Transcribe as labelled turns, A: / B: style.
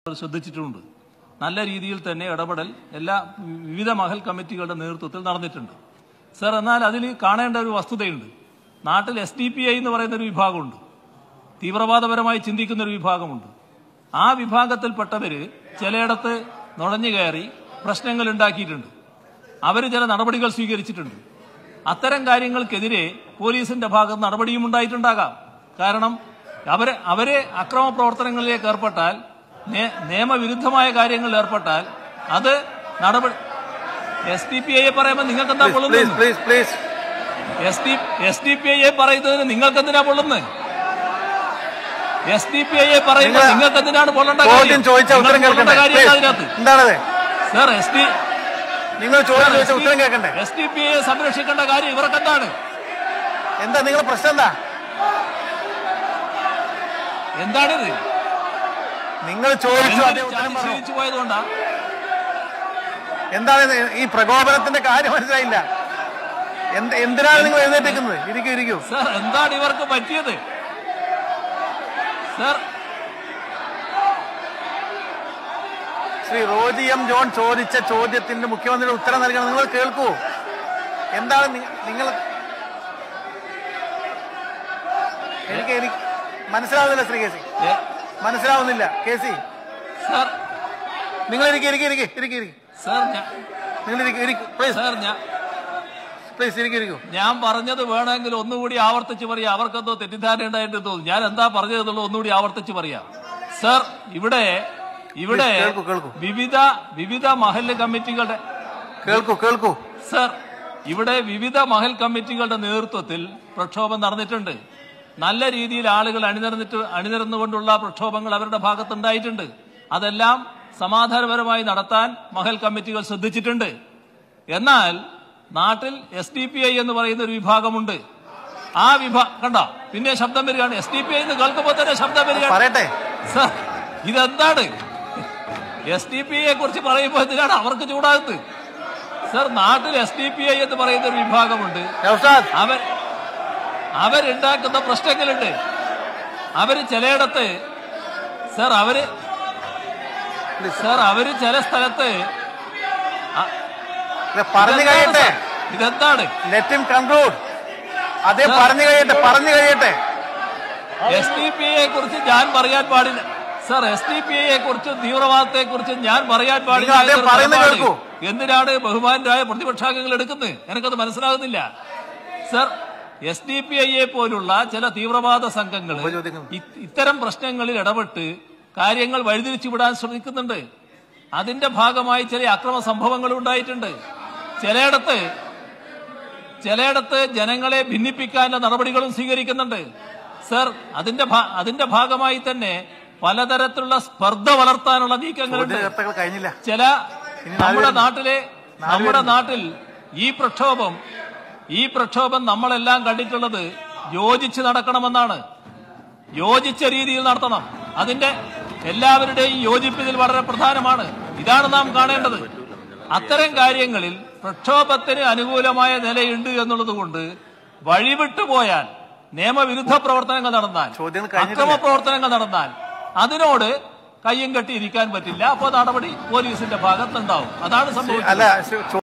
A: ശ്രദ്ധിച്ചിട്ടുമുണ്ട് നല്ല രീതിയിൽ തന്നെ ഇടപെടൽ എല്ലാ വിവിധ മഹൽ കമ്മിറ്റികളുടെ നേതൃത്വത്തിൽ നടന്നിട്ടുണ്ട് സർ എന്നാൽ അതിൽ കാണേണ്ട ഒരു വസ്തുതയുണ്ട് നാട്ടിൽ എസ് ഡി പി ഐ എന്ന് പറയുന്ന ഒരു വിഭാഗമുണ്ട് തീവ്രവാദപരമായി ചിന്തിക്കുന്ന ഒരു വിഭാഗമുണ്ട് ആ വിഭാഗത്തിൽപ്പെട്ടവര് ചിലയിടത്ത് നുഴഞ്ഞു കയറി പ്രശ്നങ്ങൾ ഉണ്ടാക്കിയിട്ടുണ്ട് അവർ ചില നടപടികൾ സ്വീകരിച്ചിട്ടുണ്ട് അത്തരം കാര്യങ്ങൾക്കെതിരെ പോലീസിന്റെ ഭാഗത്ത് നടപടിയും ഉണ്ടായിട്ടുണ്ടാകാം കാരണം അവരെ അവരെ അക്രമ പ്രവർത്തനങ്ങളിലേക്ക് ഏർപ്പെട്ടാൽ നേ- നിയമവിരുദ്ധമായ കാര്യങ്ങളിൽ ഏർപ്പെട്ടാൽ അത് നടപടി എസ് ഡി പി ഐയെ പറയുമ്പോൾ നിങ്ങൾക്ക് എന്താ
B: പ്ലീസ്
A: കൊള്ളുന്നത്
B: please please
A: S D S D P ഐയെ പറയുന്നതിന് നിങ്ങൾക്ക് എന്തിനാ പൊള്ളുന്നത് എസ് ഡി പി ഐയെ പറയുമ്പോൾ
B: നിങ്ങൾ-
A: നിങ്ങൾക്ക് എന്തിനാണ് പൊള്ളേണ്ട
B: ചോദ്യം ചോദിച്ച ഉത്തരം കേൾക്കണ്ടേ
A: കാര്യം
B: Please.
A: അതിനകത്ത്
B: എന്താണത്
A: സർ എസ് ഡി
B: നിങ്ങൾ ചോദ്യം ചോദിച്ച ഉത്തരം കേൾക്കണ്ടേ
A: എസ് ഡി പി ഐയെ സംരക്ഷിക്കേണ്ട കാര്യം ഇവർക്ക് എന്താണ്
B: എന്താ നിങ്ങളുടെ പ്രശ്നം എന്താ
A: എന്താണിത്
B: നിങ്ങൾ ചോദിച്ചു അതേ ഉത്തരം പറഞ്ഞു
A: ക്ഷയിച്ചു പോയതുകൊണ്ടാ
B: എന്താണ് ഇത്? ഈ പ്രകോപനത്തിന്റെ കാര്യം മനസ്സിലായില്ല എന്ത് എന്തിനാണ് നിങ്ങൾ എഴുന്നേറ്റിരിക്കുന്നത് ഇരിക്കൂ ഇരിക്കൂ
A: സർ എന്താണ് ഇവർക്ക് പറ്റിയത് സർ
B: ശ്രീ റോജി എം ജോൺ ചോദിച്ച ചോദ്യത്തിന്റെ മുഖ്യമന്ത്രിയുടെ ഉത്തരം നൽകണം നിങ്ങൾ കേൾക്കൂ എന്താണ് നി- നിങ്ങൾ എനിക്ക് എനിക്ക് മനസ്സിലാവുന്നില്ല ശ്രീ കെ സി
A: ഏ,
B: മനസ്സിലാവുന്നില്ല കെ സി
A: സർ
B: നിങ്ങൾ ഇരിക്കും ഇരിക്കും ഇരിക്കും ഇരിക്കും ഇരിക്കും
A: സർ ഞാൻ
B: നിങ്ങൾ ഇരിക്കും ഇരിക്കും പ്ലീസ്
A: സർ ഞാൻ
B: പ്ലീസ് ഇരിക്കും ഇരിക്കും
A: ഞാൻ പറഞ്ഞത് വേണമെങ്കിൽ ഒന്നുകൂടി ആവർത്തിച്ച് പറയാം അവർക്കെന്തോ തെറ്റിദ്ധാരണ ഉണ്ടായിട്ട് തോന്നുന്നു ഞാൻ എന്താ പറഞ്ഞതെന്നുള്ളത് ഒന്നുകൂടി ആവർത്തിച്ച് പറയാം സർ ഇവിടെ ഇവിടെ
B: Please, കേൾക്കൂ, കേൾക്കൂ.
A: വിവിധ വിവിധ മഹല്ല് കമ്മിറ്റികളുടെ
B: കേൾക്കൂ കേൾക്കൂ
A: സർ ഇവിടെ വിവിധ മഹൽ കമ്മിറ്റികളുടെ നേതൃത്വത്തിൽ പ്രക്ഷോഭം നടന്നിട്ടുണ്ട് നല്ല രീതിയിൽ ആളുകൾ അണിനിരന്നിട്ട് അണിനിരന്നുകൊണ്ടുള്ള പ്രക്ഷോഭങ്ങൾ അവരുടെ ഭാഗത്തുണ്ടായിട്ടുണ്ട് അതെല്ലാം സമാധാനപരമായി നടത്താൻ മഹൽ കമ്മിറ്റികൾ ശ്രദ്ധിച്ചിട്ടുണ്ട് എന്നാൽ നാട്ടിൽ എസ് ഡി പി ഐ എന്ന് പറയുന്ന ഒരു വിഭാഗമുണ്ട് ആ വിഭാഗം കണ്ട പിന്നെ ശബ്ദം വരികയാണ് എസ് ഡി പി ഐ എന്ന് കേൾക്കുമ്പോൾ തന്നെ ശബ്ദം വരികയാണ്
B: പറയട്ടെ
A: സർ ഇതെന്താണ് എസ് ഡി പി ഐയെ കുറിച്ച് പറയുമ്പോൾ എന്തിനാണ് അവർക്ക് ചൂടാകുന്നത് സർ നാട്ടിൽ എസ് ഡി പി ഐ എന്ന് പറയുന്ന ഒരു വിഭാഗമുണ്ട്
B: നൗഷാദ്
A: അവർ അവരുണ്ടാക്കുന്ന പ്രശ്നങ്ങളുണ്ട് അവര് ചിലയിടത്ത് സർ അവര് സർ അവര് ചില സ്ഥലത്ത് അ-
B: ഇത് പറഞ്ഞു
A: ഇതെന്താണ്
B: കഴിയട്ടെ
A: സർ? ഇതെന്താണ്
B: ലെറ്റ് ഹിം കൺക്ലൂഡ് അതേ
A: Sir.
B: പറഞ്ഞു കഴിയട്ടെ പറഞ്ഞു കഴിയട്ടെ
A: എസ് ഡി പി ഐയെ കുറിച്ച് ഞാൻ പറയാൻ പാടില്ല സർ എസ് ഡി പി ഐയെ കുറിച്ചും തീവ്രവാദത്തെ കുറിച്ചും ഞാൻ പറയാൻ പാടില്ല
B: നിങ്ങൾ അദ്ദേഹം
A: എന്നൊരു
B: പറയുന്നത്
A: നിലപാട്
B: കേൾക്കൂ.
A: എന്തിനാണ് ബഹുമാനരായ പ്രതിപക്ഷാംഗങ്ങൾ എടുക്കുന്നത് എനിക്കത് മനസ്സിലാകുന്നില്ല സർ എസ് ഡി പി ഐയെ പോലുള്ള ചില തീവ്രവാദ സംഘങ്ങൾ
B: ഉപചോദ്യങ്ങൾ.
A: ഇത്തരം പ്രശ്നങ്ങളിൽ ഇടപെട്ട് കാര്യങ്ങൾ വഴിതിരിച്ചു വിടാൻ ശ്രമിക്കുന്നുണ്ട് അതിന്റെ ഭാഗമായി ചില അക്രമ സംഭവങ്ങൾ ഉണ്ടായിട്ടുണ്ട് ചിലയിടത്ത് ചിലയിടത്ത് ജനങ്ങളെ ഭിന്നിപ്പിക്കാനുള്ള നടപടികളും സ്വീകരിക്കുന്നുണ്ട് സർ അതിന്റെ ഭാ- അതിന്റെ ഭാഗമായി തന്നെ പലതരത്തിലുള്ള സ്പർദ്ധ വളർത്താനുള്ള നീക്കങ്ങളുണ്ട്
B: ചോദ്യകർത്തകൾ കഴിഞ്ഞില്ല
A: ചില
B: ഇനി നാല്
A: നമ്മുടെ
B: പേരുണ്ട്.
A: നാട്ടിലെ
B: നാല്
A: നമ്മുടെ
B: പേരുണ്ട്.
A: നാട്ടിൽ ഈ പ്രക്ഷോഭം ഈ പ്രക്ഷോഭം നമ്മളെല്ലാം കണ്ടിട്ടുള്ളത് യോജിച്ച് നടക്കണമെന്നാണ് യോജിച്ച രീതിയിൽ നടത്തണം അതിന്റെ എല്ലാവരുടെയും യോജിപ്പ് ഇതിൽ വളരെ പ്രധാനമാണ് ഇതാണ് നാം കാണേണ്ടത് അത്തരം കാര്യങ്ങളിൽ പ്രക്ഷോഭത്തിന് അനുകൂലമായ നിലയുണ്ട് എന്നുള്ളത് കൊണ്ട് വഴിവിട്ടു പോയാൽ നിയമവിരുദ്ധ പ്രവർത്തനങ്ങൾ നടന്നാൽ
B: ചോദ്യങ്ങൾ കഴിഞ്ഞിട്ടില്ല.
A: അക്രമ പ്രവർത്തനങ്ങൾ നടന്നാൽ അതിനോട് കയ്യും കെട്ടി ഇരിക്കാൻ പറ്റില്ല അപ്പോൾ നടപടി പോലീസിന്റെ ഭാഗത്തുണ്ടാവും അതാണ് സംഭവിക്കുന്നത്
B: അല്ല